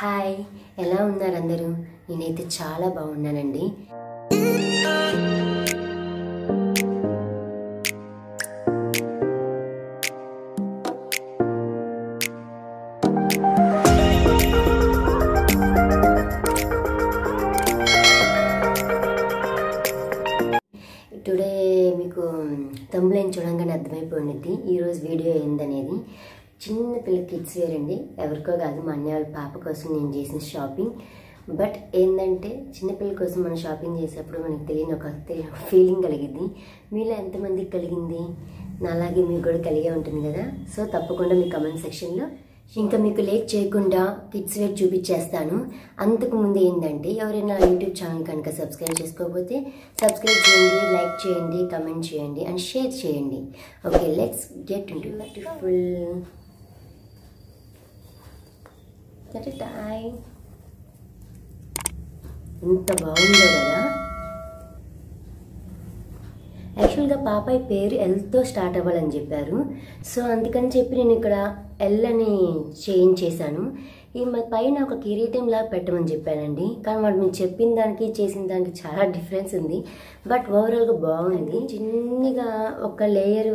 Hi ఎలా ఉన్నారు అందరూ నేనైతే చాలా బాగున్నానండి టుడే మీకు తమ్ములైన చూడంగానే అర్థమైపోయింది ఈరోజు వీడియో ఏందనేది చిన్న పిల్ల కిడ్స్ వేర్ అండి ఎవరికో కాదు మా అన్నయ్య వాళ్ళ పాప కోసం నేను చేసిన షాపింగ్ బట్ ఏంటంటే చిన్నపిల్లల కోసం మనం షాపింగ్ చేసేటప్పుడు మనకి తెలియని ఒక తెలియని ఫీలింగ్ కలిగింది మీలో ఎంతమందికి కలిగింది నాలాగే మీకు కూడా కలిగే ఉంటుంది కదా సో తప్పకుండా మీ కమెంట్ సెక్షన్లో ఇంకా మీకు లేట్ చేయకుండా కిడ్స్ వేర్ చూపించేస్తాను అంతకు ముందు ఏంటంటే ఎవరైనా యూట్యూబ్ ఛానల్ కనుక సబ్స్క్రైబ్ చేసుకోకపోతే సబ్స్క్రైబ్ చేయండి లైక్ చేయండి కమెంట్ చేయండి అండ్ షేర్ చేయండి okay let's get into beautiful time ఎంత బాగుందో కదా యాక్చువల్గా పాపాయ్ పేరు ఎల్తో స్టార్ట్ అవ్వాలని చెప్పారు సో అందుకని చెప్పి నేను ఇక్కడ ఎల్ అని చేంజ్ చేశాను ఈ మ- పైన ఒక కిరీటం లాగా పెట్టమని చెప్పానండి కానీ వాడు మీరు చెప్పిన దానికి చేసిన దానికి చాలా డిఫరెన్స్ ఉంది బట్ ఓవరాల్గా బాగుంది చిన్నగా ఒక లేయర్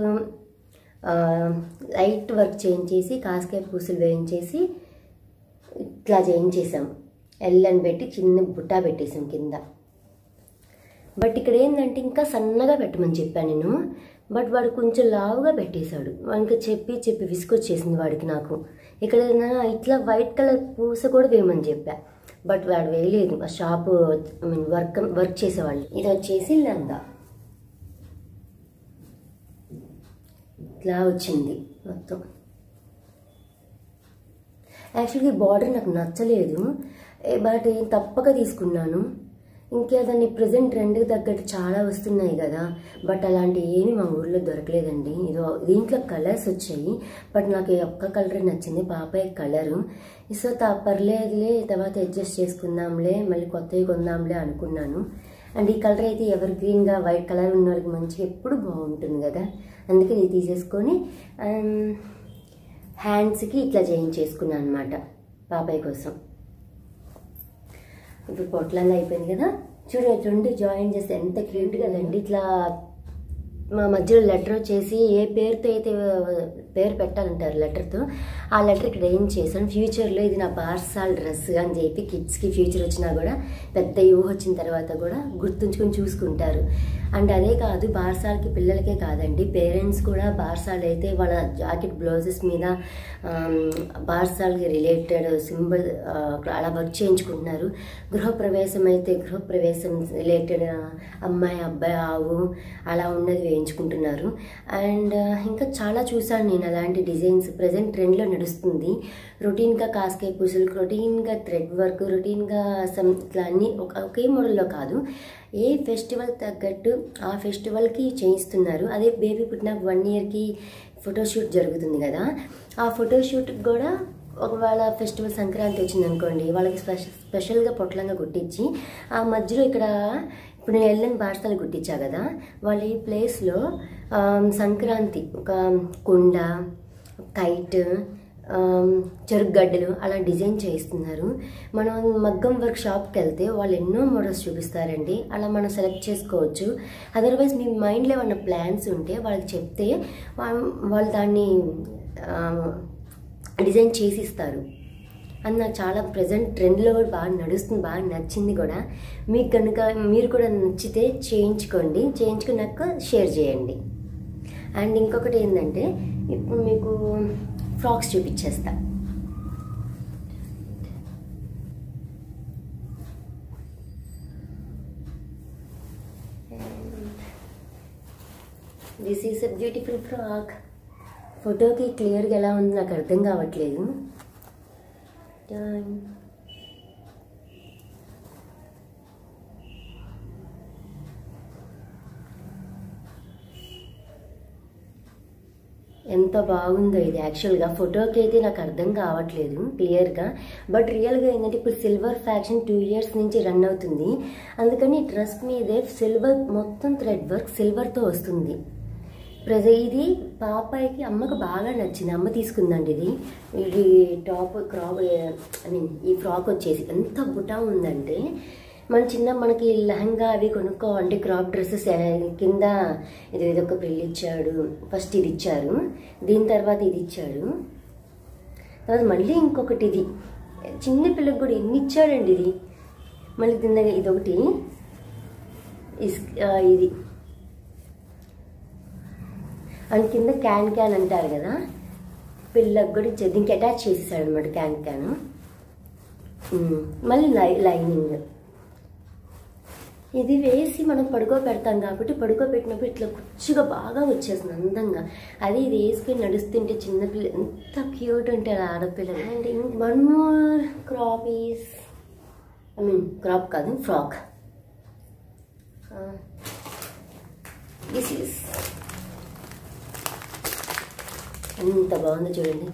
లైట్ వర్క్ చేయించేసి కాస్కాయ పూసలు వేయించేసి ఇట్లా చేయించేసాం ఎల్ అని పెట్టి చిన్న బుట్టా పెట్టేసాం కింద బట్ ఇక్కడ ఏంటంటే ఇంకా సన్నగా పెట్టమని చెప్పాను నేను బట్ వాడు కొంచెం లావుగా పెట్టేశాడు వానికి చెప్పి చెప్పి విసుకొచ్చేసింది వాడికి నాకు ఇక్కడ నా- ఇట్లా వైట్ కలర్ పూస కూడా వేయమని చెప్పా బట్ వాడు వేయలేదు ఆ shop I mean work work చేసేవాళ్ళు ఇది వచ్చేసి లంగా ఇట్లా వచ్చింది మొత్తం యాక్చువల్గా ఈ బార్డర్ నాకు నచ్చలేదు ఏ- బట్ ఏం తప్పక తీసుకున్నాను ఇంకా దాన్ని ప్రజెంట్ ట్రెండ్కి తగ్గట్టు చాలా వస్తున్నాయి కదా బట్ అలాంటి ఏమి మా ఊర్లో దొరకలేదండి ఇదో దీంట్లో కలర్స్ వచ్చాయి బట్ నాకు ఈ ఒక్క కలర్ నచ్చింది పాపాయ కలరు సో తా పర్లేదులే తర్వాత అడ్జస్ట్ చేసుకుందాంలే మళ్ళీ కొత్తవి కొందాంలే అనుకున్నాను అండ్ ఈ కలర్ అయితే ఎవర్ గ్రీన్గా వైట్ కలర్ ఉన్న వాళ్ళకి మంచిగా ఎప్పుడు బాగుంటుంది కదా అందుకే ఇది తీసేసుకొని ఆమ్, హ్యాండ్స్కి ఇట్లా చేయించేసుకున్నాను అనమాట బాబాయ్ కోసం ఇప్పుడు పొట్లంగా అయిపోయింది కదా చూడు రెండు జాయిన్ చేస్తే ఎంత క్యూట్ కదండి ఇట్లా మా మధ్యలో లెటర్ వచ్చేసి ఏ పేరుతో అయితే పేరు పెట్టాలంటారు లెటర్తో ఆ లెటర్ ఇక్కడ ఏం చేశాను ఫ్యూచర్లో ఇది నా బార్సాల్ డ్రెస్ అని చెప్పి కిడ్స్కి ఫ్యూచర్ వచ్చినా కూడా పెద్ద యూహ వచ్చిన తర్వాత కూడా గుర్తుంచుకొని చూసుకుంటారు అండ్ అదే కాదు బార్సాల్కి పిల్లలకే కాదండి పేరెంట్స్ కూడా బార్సాల్ అయితే వాళ్ళ జాకెట్ బ్లౌజెస్ మీద ఆమ్, బార్సాల్కి రిలేటెడ్ సింబల్ అలా వర్క్ చేయించుకుంటున్నారు గృహప్రవేశం అయితే గృహప్రవేశం రిలేటెడ్ అమ్మాయి అబ్బాయి ఆవు అలా ఉన్నది వేయించుకుంటున్నారు అండ్ ఇంకా చాలా చూసాను నేను అలాంటి డిజైన్స్ ప్రజెంట్ ట్రెండ్లో నడుస్తుంది రొటీన్గా కాస్కే పూసలు రొటీన్గా థ్రెడ్ వర్క్ రొటీన్గా సమ్ ఇట్లా అన్ని ఒక ఒకే మోడల్లో కాదు ఏ ఫెస్టివల్ తగ్గట్టు ఆ ఫెస్టివల్కి చేయిస్తున్నారు అదే బేబీ పుట్టిన వన్ ఇయర్కి ఫోటోషూట్ జరుగుతుంది కదా ఆ ఫోటోషూట్కి కూడా ఒకవేళ ఫెస్టివల్ సంక్రాంతి వచ్చింది అనుకోండి వాళ్ళకి స్పెషల్ స్పెషల్గా పొట్లంగా కుట్టించి ఆ మధ్యలో ఇక్కడ ఇప్పుడు నేను వెళ్ళని బార్సాలు కుట్టించా కదా వాళ్ళ ఈ ప్లేస్లో సంక్రాంతి ఒక కుండ కైట్ చెరుగడ్డలు అలా డిజైన్ చేయిస్తున్నారు మనం మగ్గం వర్క్ షాప్కి వెళ్తే వాళ్ళు ఎన్నో మోడల్స్ చూపిస్తారండి అలా మనం సెలెక్ట్ చేసుకోవచ్చు అదర్వైజ్ మీ మైండ్లో ఏమన్నా ప్లాన్స్ ఉంటే వాళ్ళకి చెప్తే వా- వాళ్ళు దాన్ని ఆ, డిజైన్ చేసి ఇస్తారు అది నాకు చాలా ప్రజెంట్ ట్రెండ్లో కూడా బాగా నడుస్తుంది బాగా నచ్చింది కూడా మీకు కనుక మీరు కూడా నచ్చితే చేయించుకోండి చేయించుకున్నాక షేర్ చేయండి అండ్ ఇంకొకటి ఏంటంటే ఇప్పుడు మీకు ఫ్రాక్స్ చూపించేస్తా this is a beautiful frock ఫోటోకి క్లియర్గా ఎలా ఉంది నాకు అర్థం కావట్లేదు Done. ఎంత బాగుందో ఇది యాక్చువల్గా ఫోటోకి అయితే నాకు అర్థం కావట్లేదు క్లియర్గా బట్ రియల్గా ఏంటంటే ఇప్పుడు సిల్వర్ ఫ్యాక్షన్ టూ ఇయర్స్ నుంచి రన్ అవుతుంది అందుకని డ్రెస్ మీదే సిల్వర్ మొత్తం థ్రెడ్ వర్క్ సిల్వర్తో వస్తుంది ప్రజ ఇది పాపాయికి అమ్మకు బాగా నచ్చింది అమ్మ తీసుకుందండి ఇది ఇది టాప్ క్రాప్ ఐ మీన్ ఈ ఫ్రాక్ వచ్చేసి ఎంత బుటా ఉందంటే మన చిన్న మనకి లెహంగా అవి కొనుక్కోవాలంటే క్రాప్ డ్రెస్సెస్ కింద ఇది ఇదొక పెళ్ళి ఇచ్చాడు ఫస్ట్ ఇది ఇచ్చారు దీని తర్వాత ఇది ఇచ్చాడు తర్వాత మళ్ళీ ఇంకొకటి ఇది చిన్న పిల్లకి కూడా ఎన్ని ఇచ్చాడండి ఇది మళ్ళీ కింద ఇదొకటి ఇస్ ఆ, ఇది అండ్ కింద క్యాన్ క్యాన్ అంటారు కదా పిల్లకి కూడా ఇచ్చేది దీనికి అటాచ్ చేసేసాడు అనమాట క్యాన్ క్యాన్ ఉమ్, మళ్ళీ లై లైనింగ్ ఇది వేసి మనం పడుకోబెడతాం కాబట్టి పడుకోబెట్టినప్పుడు ఇట్లా కుచ్చుగా బాగా వచ్చేస్తుంది అందంగా అది ఇది వేసుకుని నడుస్తుంటే చిన్నపిల్ల ఎంత క్యూట్ ఉంటారు ఆడపిల్లలు and one more crop is I mean crop కాదు ఫ్రాక్ దిస్ ఈస్ ఎంత బాగుందో చూడండి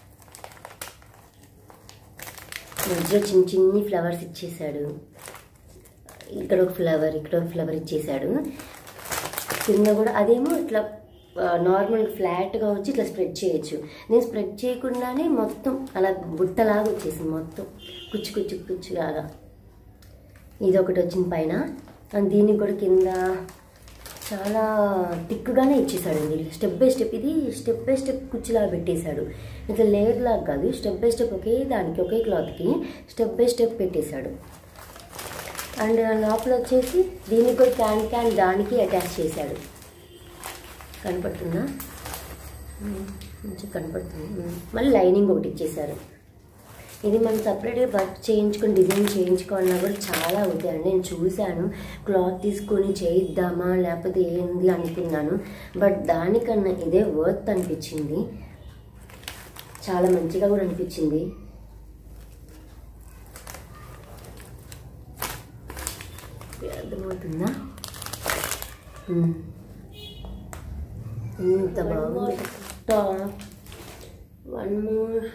మధ్యలో చిన్న చిన్ని ఫ్లవర్స్ ఇచ్చేసాడు ఇక్కడ ఒక ఫ్లవర్ ఇక్కడ ఒక ఫ్లవర్ ఇచ్చేసాడు కింద కూడా అదేమో ఇట్లా నార్మల్ ఫ్లాట్గా వచ్చి ఇట్లా స్ప్రెడ్ చేయొచ్చు నేను స్ప్రెడ్ చేయకుండానే మొత్తం అలా బుట్టలాగా వచ్చేసింది మొత్తం కుచ్చు కుచ్చు కుచ్చులాగా ఇది ఒకటి వచ్చింది పైన అండ్ దీనికి కూడా కింద చాలా టిక్గానే ఇచ్చేసాడు స్టెప్ బై స్టెప్ ఇది స్టెప్ బై స్టెప్ కుర్చీలాగా పెట్టేశాడు ఇట్లా లేయర్ లాగా కాదు స్టెప్ బై స్టెప్ ఒకే దానికి ఒకే క్లాత్కి స్టెప్ బై స్టెప్ పెట్టేశాడు అండ్ లోపల వచ్చేసి దీనికి కూడా క్యాన్ క్యాన్ దానికి అటాచ్ చేశాడు కనపడుతుందా ఉమ్, కొంచెం కనపడుతుంది ఉమ్. మళ్ళీ లైనింగ్ ఒకటి ఇచ్చేశారు ఇది మనం సపరేట్గా వర్క్ చేయించుకొని డిజైన్ చేయించుకోవాలన్నా కూడా చాలా అవుతాయండి నేను చూశాను క్లాత్ తీసుకొని చేయిద్దామా లేకపోతే ఏంది అనుకున్నాను బట్ దానికన్నా ఇదే వర్త్ అనిపించింది చాలా మంచిగా కూడా అనిపించింది అర్థమవుతుందా ఉమ్. ఇంత బాగుంది top one more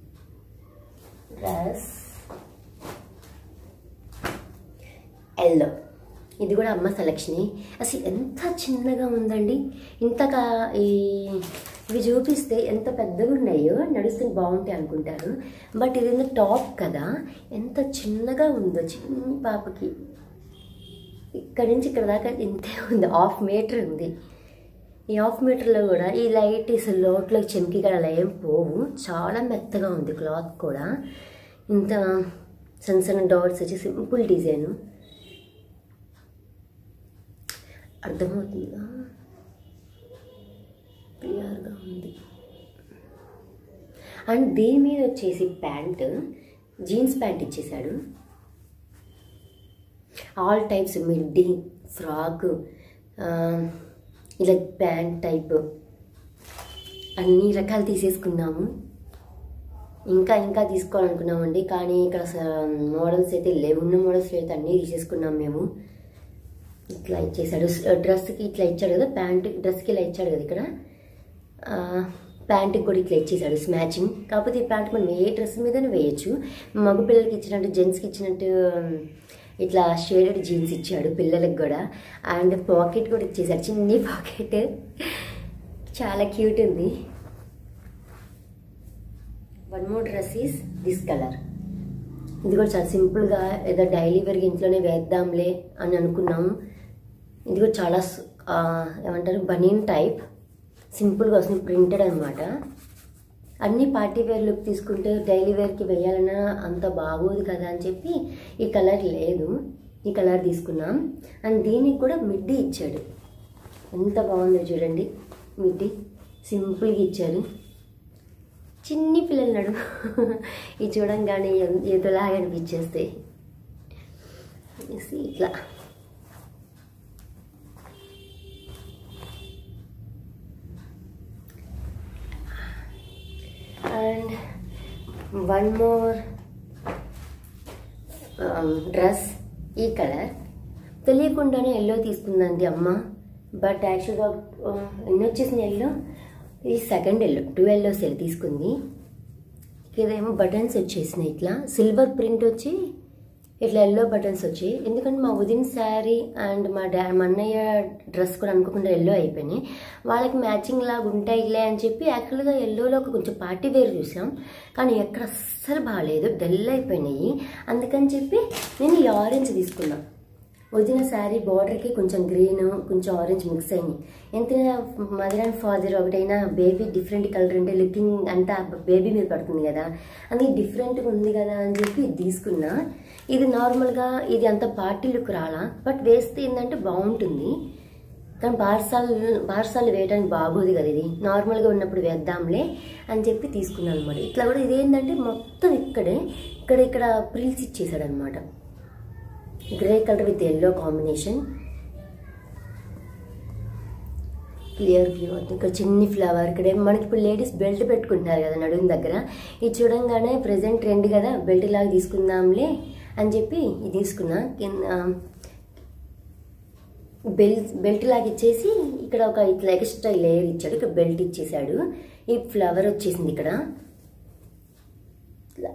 dress yellow ఇది కూడా అమ్మ సెలక్షనే అసలు ఎంత చిన్నగా ఉందండి ఇంతగా ఈ ఇవి చూపిస్తే ఎంత పెద్దగా ఉన్నాయో నడుస్తుంది బాగుంటాయి అనుకుంటారు బట్ ఇది టాప్ కదా ఎంత చిన్నగా ఉందో చిన్న పాపకి ఇక్కడ నుంచి ఇక్కడ దాకా ఇంతే ఉంది హాఫ్ మీటర్ ఉంది ఈ హాఫ్ మీటర్లో కూడా ఈ లైట్ అసలు లోట్లోకి చెంకి కూడా అలా ఏం పోవు చాలా మెత్తగా ఉంది క్లాత్ కూడా ఇంత సన్న సన్న డాట్స్ వచ్చి సింపుల్ డిజైన్ అర్థమవుతుందా క్లియర్గా ఉంది అండ్ దీని మీద వచ్చేసి ప్యాంట్ జీన్స్ ప్యాంట్ ఇచ్చేసాడు ఆల్ టైప్స్ మిడ్డీ ఫ్రాక్ ఇలా ప్యాంట్ టైప్ అన్ని రకాలు తీసేసుకున్నాము ఇంకా ఇంకా తీసుకోవాలనుకున్నామండి కానీ ఇక్కడ మోడల్స్ అయితే లేవు ఉన్న మోడల్స్ అయితే అన్నీ తీసేసుకున్నాం మేము ఇట్లా ఇచ్చేసాడు డ్రెస్కి ఇట్లా ఇచ్చాడు కదా ప్యాంట్ డ్రెస్కి ఇలా ఇచ్చాడు కదా ఇక్కడ ప్యాంట్కి కూడా ఇట్లా ఇచ్చేసాడు మ్యాచింగ్ కాకపోతే ఈ ప్యాంట్ మనం ఏ డ్రెస్ మీదనే వేయచ్చు మగ పిల్లలకి ఇచ్చినట్టు జెంట్స్కి ఇచ్చినట్టు ఇట్లా షేడెడ్ జీన్స్ ఇచ్చాడు పిల్లలకు కూడా అండ్ పాకెట్ కూడా ఇచ్చేసాడు చిన్ని పాకెట్ చాలా క్యూట్ ఉంది one more dress is this colour ఇది కూడా చాలా సింపుల్గా ఏదో డైలీ వేర్కి ఇంట్లోనే వేద్దాంలే అని అనుకున్నాము ఇది కూడా చాలా స్- ఆ, ఏమంటారు బనీన్ టైప్ సింపుల్గా వస్తుంది ప్రింటెడ్ అనమాట అన్ని పార్టీ వేర్ లుక్ తీసుకుంటే డైలీ వేర్కి వేయాలన్నా అంత బాగోదు కదా అని చెప్పి ఈ కలర్ లేదు ఈ కలర్ తీసుకున్నాం అండ్ దీనికి కూడా మిడ్డీ ఇచ్చాడు ఎంత బాగుందో చూడండి మిడ్డీ సింపుల్గా ఇచ్చారు చిన్ని పిల్లలు నడు ఇది చూడంగానే ఎం- ఏదోలాగా అనిపించేస్తాయి See, ఇట్లా అండ్ వన్ మోర్ డ్రెస్ ఈ కలర్ తెలియకుండానే ఎల్లో తీసుకుందండి అమ్మ బట్ యాక్చువల్గా ఎన్ని వచ్చేసింది ఎల్లో ఇది second yellow two yellows yellow తీసుకుంది ఇదేమో బటన్స్ వచ్చేసినాయి ఇట్లా సిల్వర్ ప్రింట్ వచ్చి ఇట్లా ఎల్లో బటన్స్ వచ్చాయి ఎందుకంటే మా ఉదిన్ శారీ అండ్ మా డా మా అన్నయ్య డ్రెస్ కూడా అనుకోకుండా ఎల్లో అయిపోయినాయి వాళ్ళకి మ్యాచింగ్ లాగా ఉంటాయిలే అని చెప్పి యాక్చువల్గా ఎల్లోలో ఒక కొంచెం పార్టీ వేర్ చూసాం కానీ ఎక్కడ అస్సలు బాగాలేదు డల్ అయిపోయినాయి అందుకని చెప్పి నేను ఈ ఆరెంజ్ తీసుకున్నా వదిన శారీ బార్డర్కి కొంచెం గ్రీన్ కొంచెం ఆరెంజ్ మిక్స్ అయినాయి ఎంతైనా మదర్ అండ్ ఫాదర్ ఒకటైనా బేబీ డిఫరెంట్ కలర్ ఉంటే లుకింగ్ అంతా బేబీ మీద పడుతుంది కదా అందుకే డిఫరెంట్గా ఉంది కదా అని చెప్పి ఇది తీసుకున్నా ఇది నార్మల్గా ఇది అంత పార్టీ లుక్ రాలా బట్ వేస్తే ఏంటంటే బాగుంటుంది కానీ బార్సాలు బార్సాలు వేయడానికి బాగోదు కదా ఇది నార్మల్గా ఉన్నప్పుడు వేద్దాంలే అని చెప్పి తీసుకున్నాను అనమాట ఇట్లా కూడా ఇదేంటంటే మొత్తం ఇక్కడే ఇక్కడ ఇక్కడ ప్రిల్స్ ఇచ్చేసాడు అనమాట grey colour with yellow combination clear view ఇక్కడ చిన్ని ఫ్లవర్ ఇక్కడ ఏం మనకి ఇప్పుడు లేడీస్ బెల్ట్ పెట్టుకుంటున్నారు కదా నడుము దగ్గర ఇది చూడంగానే ప్రెసెంట్ ట్రెండ్ కదా బెల్ట్ లాగా తీసుకుందాంలే అని చెప్పి ఇది తీసుకున్నా కింద బెల్ట్ బెల్ట్ లాగా ఇచ్చేసి ఇక్కడ ఒక ఇట్లా ఎక్స్ట్రా లేయర్ ఇచ్చాడు ఇక్కడ బెల్ట్ ఇచ్చేసాడు ఈ ఫ్లవర్ వచ్చేసింది ఇక్కడ ఇట్లా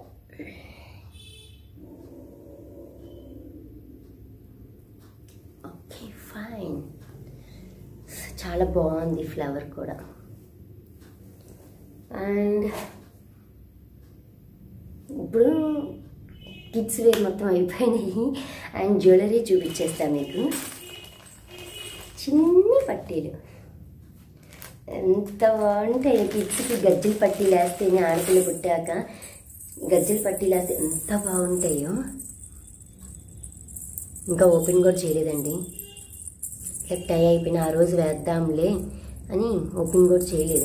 ఓకే ఫైన్ చాలా బాగుంది ఫ్లవర్ కూడా అండ్ ఇప్పుడు కిడ్స్ వేర్ మొత్తం అయిపోయినాయి అండ్ జ్యువెలరీ చూపించేస్తాను మీకు చిన్ని పట్టీలు ఎంత బాగుంటాయి కిడ్స్కి గజ్జల పట్టీలు వేస్తే ఆడపిల్ల పుట్టాక గజ్జల పట్టీలు వేస్తే ఎంత బాగుంటాయో ఇంకా ఓపెన్ కూడా చేయలేదండి ఇట్లా టై అయిపోయిన ఆ రోజు వేద్దాంలే అని ఓపెన్ కూడా చేయలేదు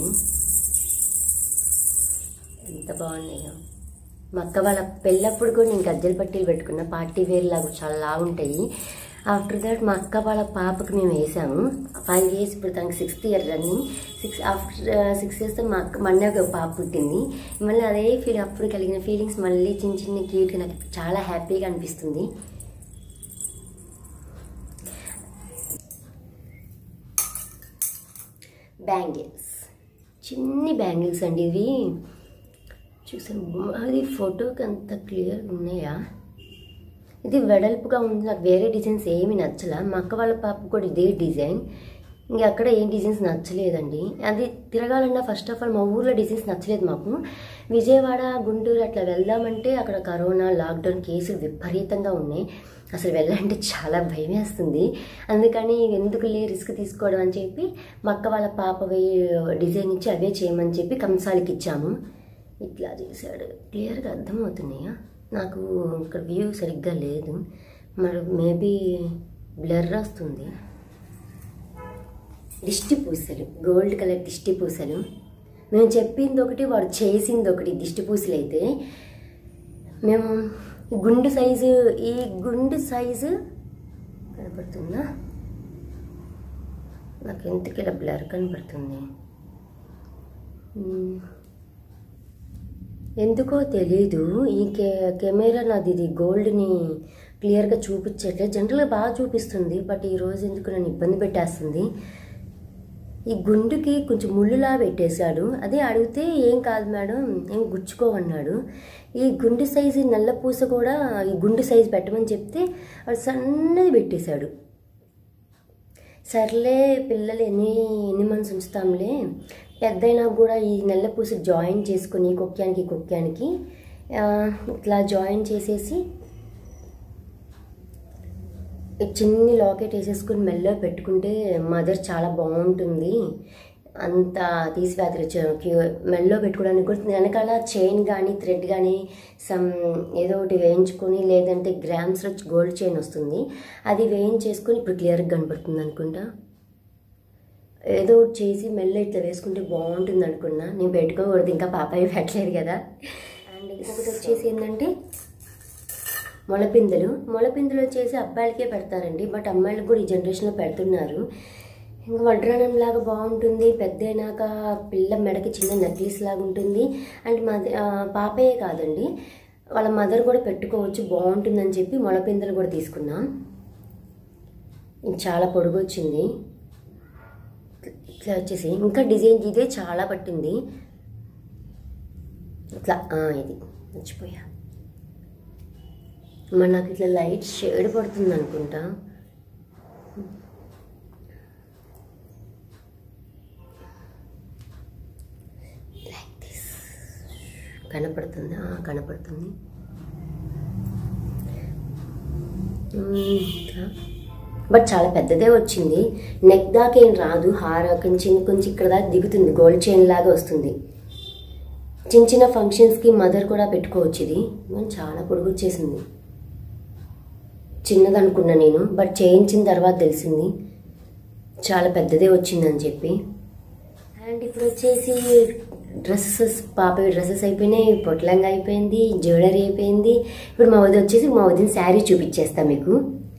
ఎంత బాగున్నాయో మా అక్క వాళ్ళ పెళ్ళప్పుడు కూడా నేను గజ్జల పట్టీలు పెట్టుకున్న పార్టీ వేర్ లాగా చాలా లాగుంటాయి ఆఫ్టర్ దట్ మా అక్క వాళ్ళ పాపకి మేము వేసాము ఫైవ్ ఇయర్స్ ఇప్పుడు తనకి sixth year running six after six years మా అక్క మా అన్నయ్యకి ఒక పాప పుట్టింది మళ్ళీ అదే ఫీల్ అప్పుడు కలిగిన ఫీలింగ్స్ మళ్ళీ చిన్న చిన్న క్యూట్గా నాకు చాలా హ్యాపీగా అనిపిస్తుంది బ్యాంగిల్స్ చిన్ని బ్యాంగిల్స్ అండి ఇవి చూసాను అది ఫోటోకి అంత క్లియర్ ఉన్నాయా ఇది వెడల్పుగా ఉంది నాకు వేరే డిజైన్స్ ఏమి నచ్చలా మా అక్క వాళ్ళ పాప కూడా ఇదే డిజైన్ ఇంకా అక్కడ ఏం డిజైన్స్ నచ్చలేదండి అది తిరగాలన్నా ఫస్ట్ ఆఫ్ ఆల్ మా ఊర్లో డిజైన్స్ నచ్చలేదు మాకు విజయవాడ గుంటూరు అట్లా వెళ్దామంటే అక్కడ కరోనా లాక్డౌన్ కేసులు విపరీతంగా ఉన్నాయి అసలు వెళ్ళాలంటే చాలా భయం వేస్తుంది అందుకని ఎందుకులే రిస్క్ తీసుకోవడం అని చెప్పి మా అక్క వాళ్ళ పాప డిజైన్ ఇచ్చి అవే చేయమని చెప్పి కంసాలకి ఇచ్చాము ఇట్లా చేశాడు క్లియర్గా అర్థమవుతున్నాయా నాకు ఇక్కడ వ్యూ సరిగ్గా లేదు మరి మేబీ బ్లర్ వస్తుంది దిష్టి పూసలు గోల్డ్ కలర్ దిష్టి పూసలు మేము చెప్పింది ఒకటి వాడు చేసింది ఒకటి దిష్టి పూసలు అయితే మేము ఈ గుండు సైజు ఈ గుండు సైజు కనపడుతుందా నాకు ఎందుకు ఇలా బ్లర్ కనపడుతుంది మ్మ్. ఎందుకో తెలీదు ఈ కె కెమెరా నాది ఇది గోల్డ్ని క్లియర్గా చూపించట్లేదు జనరల్గా బాగా చూపిస్తుంది బట్ ఈరోజు ఎందుకు నన్ను ఇబ్బంది పెట్టేస్తుంది ఈ గుండుకి కొంచెం ముళ్ళులా పెట్టేశాడు అదే అడిగితే ఏం కాదు మేడం ఏం గుచ్చుకోమన్నాడు ఈ గుండు సైజు నల్ల పూస కూడా ఈ గుండు సైజు పెట్టమని చెప్తే వాడు సన్నది పెట్టేశాడు సర్లే పిల్లలు ఎన్ని ఎన్ని మంత్స్ ఉంచుతాంలే పెద్దయినా కూడా ఈ నల్ల పూస జాయిన్ చేసుకొని కొక్యానికి కొక్యానికి ఆ, ఇట్లా జాయిన్ చేసేసి ఈ చిన్ని లాకెట్ వేసేసుకుని మెల్లో పెట్టుకుంటే మదర్ చాలా బాగుంటుంది అంత తీసివేతలు మెల్లో పెట్టుకోవడానికి కూడా వెనకాల చైన్ కానీ థ్రెడ్ కానీ సమ్ ఏదో ఒకటి వేయించుకొని లేదంటే గ్రామ్స్లో గోల్డ్ చైన్ వస్తుంది అది వేయించేసుకొని ఇప్పుడు క్లియర్గా కనపడుతుంది అనుకుంటా ఏదో ఒకటి చేసి మెల్ల ఇట్లా వేసుకుంటే బాగుంటుంది అనుకున్నా నేను పెట్టుకోకూడదు ఇంకా పాపాయి పెట్టలేదు కదా అండ్ ఇంకొకటి వచ్చేసి ఏంటంటే మొలపిందలు మొలపిందలు వచ్చేసి అబ్బాయిలకే పెడతారండి బట్ అమ్మాయిలకు కూడా ఈ జనరేషన్లో పెడుతున్నారు ఇంకా వడ్రానం లాగా బాగుంటుంది పెద్ద అయినాక పిల్ల మెడకి చిన్న నెక్లెస్ లాగా ఉంటుంది అండ్ మద ఆ, పాపయే కాదండి వాళ్ళ మదర్ కూడా పెట్టుకోవచ్చు బాగుంటుందని చెప్పి మొలపిందలు కూడా తీసుకున్నాం ఇది చాలా పొడుగు వచ్చింది ఇట్లా వచ్చేసి ఇంకా డిజైన్ ఇదే చాలా పట్టింది ఇట్లా ఆ, ఇది మర్చిపోయా మరి నాకు ఇట్లా లైట్ షేడ్ పడుతుంది అనుకుంటా Like this. కనపడుతుందా ఆ, కనపడుతుంది బట్ చాలా పెద్దదే వచ్చింది నెక్ దాకా ఏం రాదు హార కొంచెం కొంచెం ఇక్కడ దాకా దిగుతుంది గోల్డ్ చైన్ లాగా వస్తుంది చిన్న చిన్న ఫంక్షన్స్కి మదర్ కూడా పెట్టుకోవచ్చు ఇది కానీ చాలా పొడుగు వచ్చేసింది చిన్నది అనుకున్నా నేను బట్ చేయించిన తర్వాత తెలిసింది చాలా పెద్దదే వచ్చిందని చెప్పి అండ్ ఇప్పుడు వచ్చేసి డ్రెస్సెస్ పాప డ్రెస్సెస్ అయిపోయినాయి పొట్లంగా అయిపోయింది జ్యువెలరీ అయిపోయింది ఇప్పుడు మా వదిన వచ్చేసి మా వదిన శారీ చూపించేస్తా మీకు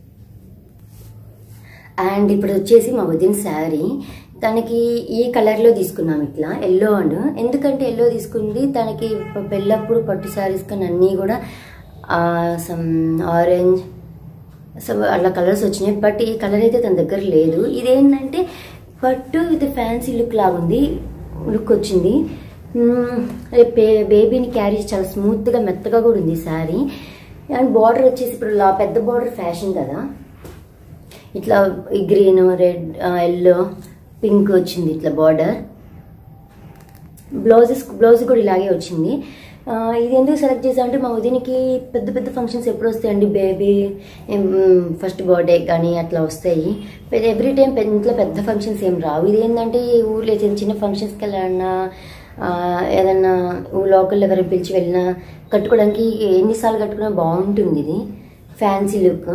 అండ్ ఇప్పుడు వచ్చేసి మా వదిన శారీ తనకి ఈ కలర్లో తీసుకున్నాం ఇట్లా ఎల్లో అండ్ ఎందుకంటే ఎల్లో తీసుకుంది తనకి ప- పెళ్ళప్పుడు పట్టు శారీస్ కానీ అన్నీ కూడా సమ్ ఆరెంజ్ సమ్ అట్లా కలర్స్ వచ్చినాయి బట్ ఈ కలర్ అయితే తన దగ్గర లేదు ఇదేంటంటే పట్టు ఇది ఫ్యాన్సీ లుక్ లాగుంది లుక్ వచ్చింది మ్మ్, రేపు బే- బేబీని క్యారీ చాలా స్మూత్గా మెత్తగా కూడా ఉంది శారీ అండ్ బార్డర్ వచ్చేసి ఇప్పుడు లా పెద్ద బార్డర్ ఫ్యాషన్ కదా ఇట్లా ఈ గ్రీన్ రెడ్ ఎల్లో పింక్ వచ్చింది ఇట్లా బార్డర్ బ్లౌజెస్ బ్లౌజ్ కూడా ఇలాగే వచ్చింది ఆ, ఇది ఎందుకు సెలెక్ట్ చేసా అంటే మా వదినికి పెద్ద పెద్ద ఫంక్షన్స్ ఎప్పుడు వస్తాయండి బేబీ ఫస్ట్ బర్త్డే కానీ అట్లా వస్తాయి ఎవ్రీ టైం ఇంట్లో పెద్ద ఫంక్షన్స్ ఏం రావు ఇది ఏంటంటే ఈ ఊర్లో చిన్న చిన్న ఫంక్షన్స్కి వెళ్ళాలన్నా ఆ, ఏదన్నా లోకల్ ఎవరు పిలిచి వెళ్ళినా కట్టుకోవడానికి ఎన్నిసార్లు కట్టుకున్నా బాగుంటుంది ఇది ఫ్యాన్సీ లుక్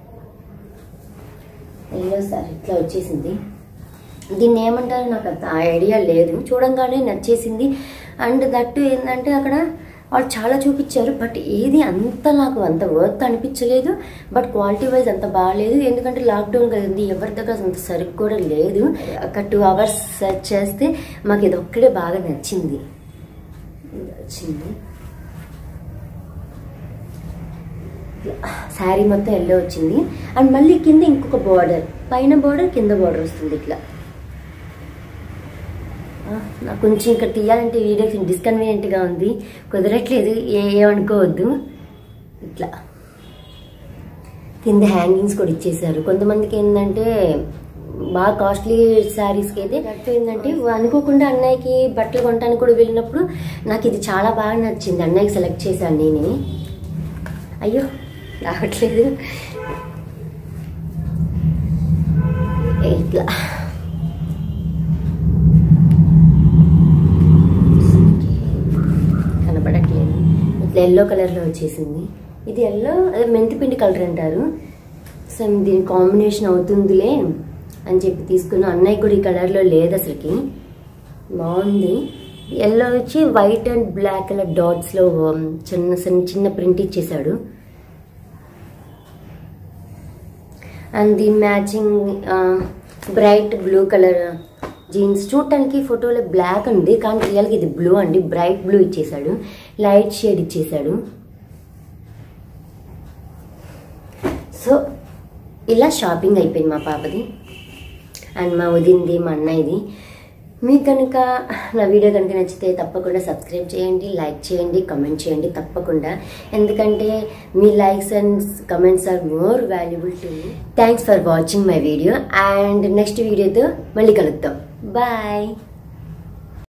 ఎల్లో సార్ ఇట్లా వచ్చేసింది దీన్ని ఏమంటారో నాకు అంత ఐడియా లేదు చూడంగానే నచ్చేసింది అండ్ దట్టు ఏంటంటే అక్కడ వాళ్ళు చాలా చూపించారు బట్ ఏది అంత నాకు అంత వర్త్ అనిపించలేదు బట్ క్వాలిటీ వైజ్ అంత బాగాలేదు ఎందుకంటే లాక్డౌన్ కదండి ఎవరి దగ్గర అంత సరుకు కూడా లేదు ఒక టూ అవర్స్ సెర్చ్ చేస్తే మాకు ఇది ఒక్కడే బాగా నచ్చింది ఇది వచ్చింది శారీ మొత్తం ఎల్లో వచ్చింది అండ్ మళ్ళీ కింద ఇంకొక బార్డర్ పైన బార్డర్ కింద బార్డర్ వస్తుంది ఇట్లా ఆ, నాకు కొంచెం ఇక్కడ తీయాలంటే వీడియో డిస్కన్వీనియంట్గా ఉంది కుదరట్లేదు ఏ ఏమనుకోవద్దు ఇట్లా కింద హ్యాంగింగ్స్ కూడా ఇచ్చేసారు కొంతమందికి ఏంటంటే బాగా కాస్ట్లీ శారీస్కి అయితే అట్లా ఏంటంటే అనుకోకుండా అన్నయ్యకి బట్టలు కొనడానికి కూడా వెళ్ళినప్పుడు నాకు ఇది చాలా బాగా నచ్చింది అన్నయ్యకి సెలెక్ట్ చేశాను నేనే అయ్యో రావట్లేదు ఇట్లా కనపడట్లేదు ఇట్లా ఎల్లో కలర్లో వచ్చేసింది ఇది ఎల్లో అదే మెంతిపిండి కలర్ అంటారు సో దీని కాంబినేషన్ అవుతుందిలే అని చెప్పి తీసుకున్నాను అన్నయ్య కూడా ఈ కలర్లో లేదు అసలుకి బాగుంది ఎల్లో వచ్చి వైట్ అండ్ బ్లాక్ కలర్ డాట్స్లో చిన్న చిన్న చిన్న ప్రింట్ ఇచ్చేసాడు అండ్ దీని matching bright blue colour jeans చూడటానికి ఫోటోలో బ్లాక్ ఉంది కానీ రియల్గా ఇది బ్లూ అండి బ్రైట్ బ్లూ ఇచ్చేసాడు లైట్ షేడ్ ఇచ్చేసాడు సో ఇలా షాపింగ్ అయిపోయింది మా పాపది అండ్ మా వదింది మా అన్నయ్యది మీకు కనుక నా వీడియో కనుక నచ్చితే తప్పకుండా సబ్స్క్రైబ్ చేయండి లైక్ చేయండి కమెంట్ చేయండి తప్పకుండా ఎందుకంటే మీ likes and comments are more valuable to me thanks for watching my video and next వీడియోతో మళ్ళీ కలుద్దాం బాయ్